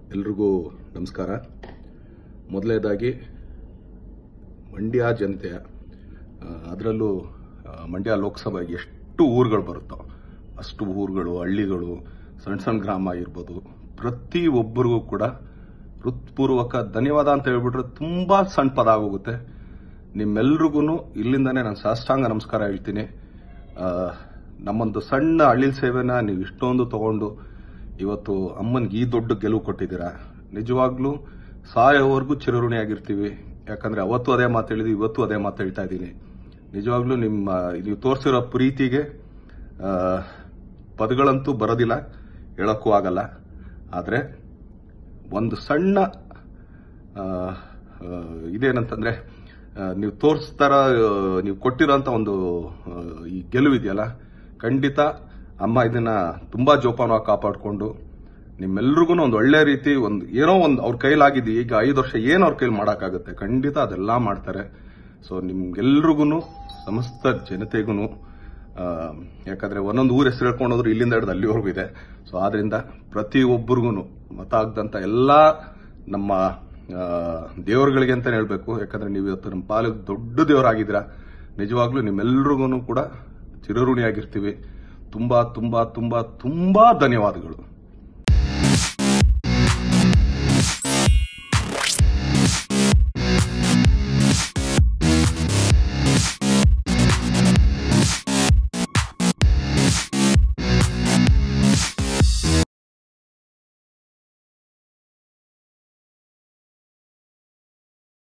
ಎಲ್ರಿಗೂ ನಮಸ್ಕಾರ ಮೊದಲನೇದಾಗಿ ಮಂಡ್ಯ ಜನತೆಯ ಅದರಲ್ಲೂ ಮಂಡ್ಯ ಲೋಕಸಭೆಗೆ ಎಷ್ಟು ಊರುಗಳು ಬರುತ್ತೋ ಅಷ್ಟು ಊರುಗಳು ಹಳ್ಳಿಗಳು ಸಣ್ಣ ಸಣ್ಣ ಗ್ರಾಮ ಇರ್ಬೋದು ಪ್ರತಿ ಒಬ್ಬರಿಗೂ ಕೂಡ ಹೃತ್ಪೂರ್ವಕ ಧನ್ಯವಾದ ಅಂತ ಹೇಳ್ಬಿಟ್ರೆ ತುಂಬಾ ಸಣ್ಣ ಪದ ಆಗೋಗುತ್ತೆ ನಿಮ್ಮೆಲ್ರಿಗೂ ಇಲ್ಲಿಂದಾನೇ ನಾನು ಸಾಷ್ಟಾಂಗ ನಮಸ್ಕಾರ ಹೇಳ್ತೀನಿ ಆ, ನಮ್ಮೊಂದು ಸಣ್ಣ ಹಳ್ಳಿ ಸೇವೆನ ನೀವು ಇಷ್ಟೊಂದು ತಗೊಂಡು ಇವತ್ತು ಅಮ್ಮನಿಗೆ ಈ ದೊಡ್ಡ ಗೆಲುವು ಕೊಟ್ಟಿದ್ದೀರಾ ನಿಜವಾಗ್ಲೂ ಸಾಯೋವರೆಗೂ ಚಿರಋಣಿಯಾಗಿರ್ತೀವಿ ಯಾಕಂದ್ರೆ ಅವತ್ತು ಅದೇ ಮಾತು ಹೇಳಿದ್ವಿ ಇವತ್ತು ಅದೇ ಮಾತು ಹೇಳ್ತಾ ಇದ್ದೀನಿ ನಿಜವಾಗ್ಲೂ ನಿಮ್ಮ ನೀವು ತೋರಿಸಿರೋ ಪ್ರೀತಿಗೆ ಆ, ಪದಗಳಂತೂ ಬರೋದಿಲ್ಲ ಹೇಳಕ್ಕೂ ಆಗಲ್ಲ ಆದರೆ ಒಂದು ಸಣ್ಣ ಆ, ಆ, ಇದೇನಂತಂದ್ರೆ ಆ, ನೀವು ತೋರಿಸ್ತಾರ ನೀವು ಕೊಟ್ಟಿರೋಂಥ ಒಂದು ಆ, ಈ ಗೆಲುವಿದೆಯಲ್ಲ ಖಂಡಿತ ಅಮ್ಮ ಇದನ್ನ ತುಂಬಾ ಜೋಪಾನವಾಗಿ ಕಾಪಾಡಿಕೊಂಡು ನಿಮ್ಮೆಲ್ರಿಗೂ ಒಂದು ಒಳ್ಳೆ ರೀತಿ ಒಂದು ಏನೋ ಒಂದು ಅವ್ರ ಕೈಲಾಗಿದೆ ಈಗ ಐದು ವರ್ಷ ಏನು ಅವ್ರ ಕೈಲಿ ಮಾಡೋಕ್ಕಾಗುತ್ತೆ ಖಂಡಿತ ಅದೆಲ್ಲ ಮಾಡ್ತಾರೆ ಸೊ ನಿಮ್ಗೆಲ್ರಿಗೂ ಸಮಸ್ತ ಜನತೆಗೂ ಯಾಕಂದ್ರೆ ಒಂದೊಂದು ಊರ ಹೆಸರು ಹೇಳ್ಕೊಂಡು ಹೋದ್ರು ಇಲ್ಲಿಂದ ಹಿಡಿದು ಅಲ್ಲಿವರೆಗೂ ಇದೆ ಸೊ ಆದ್ರಿಂದ ಪ್ರತಿ ಒಬ್ಬರಿಗೂ ಮತ ಆಗದಂತ ಎಲ್ಲಾ ನಮ್ಮ ಆ, ದೇವರುಗಳಿಗೆ ಅಂತಾನೆ ಹೇಳ್ಬೇಕು ಯಾಕಂದ್ರೆ ನೀವು ಇವತ್ತು ನಮ್ಮ ಪಾಲಿಗೆ ದೊಡ್ಡ ದೇವರಾಗಿದ್ದೀರಾ ನಿಜವಾಗ್ಲೂ ನಿಮ್ಮೆಲ್ರಿಗೂ ಕೂಡ ಚಿರಋಣಿಯಾಗಿರ್ತೀವಿ ತುಂಬಾ ತುಂಬಾ ತುಂಬಾ ತುಂಬಾ ಧನ್ಯವಾದಗಳು